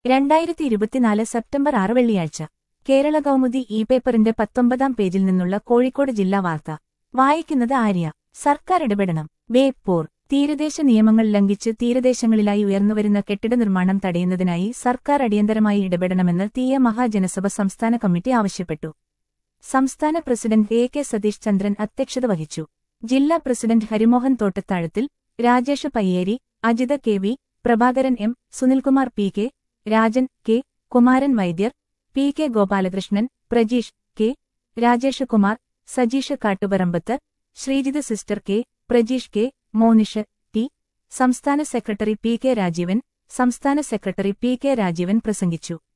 രണ്ടായിരത്തി ഇരുപത്തിനാല് സെപ്റ്റംബർ ആറ് വെള്ളിയാഴ്ച കേരള കൗമുദി ഇ പേപ്പറിന്റെ പത്തൊമ്പതാം പേജിൽ നിന്നുള്ള കോഴിക്കോട് ജില്ലാ വാർത്ത വായിക്കുന്നത് ആര്യ സർക്കാർ ഇടപെടണം ബേപ്പൂർ തീരദേശ നിയമങ്ങൾ ലംഘിച്ച് തീരദേശങ്ങളിലായി ഉയർന്നുവരുന്ന കെട്ടിട നിർമ്മാണം തടയുന്നതിനായി സർക്കാർ അടിയന്തരമായി ഇടപെടണമെന്ന് തീയ മഹാജനസഭ സംസ്ഥാന കമ്മിറ്റി ആവശ്യപ്പെട്ടു സംസ്ഥാന president A K Satheesh Chandran അധ്യക്ഷത വഹിച്ചു ജില്ലാ president Harimohan Thottathazhathil Rajesh Payyeri Ajitha K V Prabhakaran M Sunilkumar P K Rajan K Kumaran Vaidyar P K Gopalakrishnan Prajeesh K Rajesh Kumar Sajeesh Kattuparambath Sreejith sister K Prajeesh K Monish T സംസ്ഥാന സെക്രട്ടറി പി കെ രാജീവൻ സംസ്ഥാന സെക്രട്ടറി പി കെ രാജീവൻ പ്രസംഗിച്ചു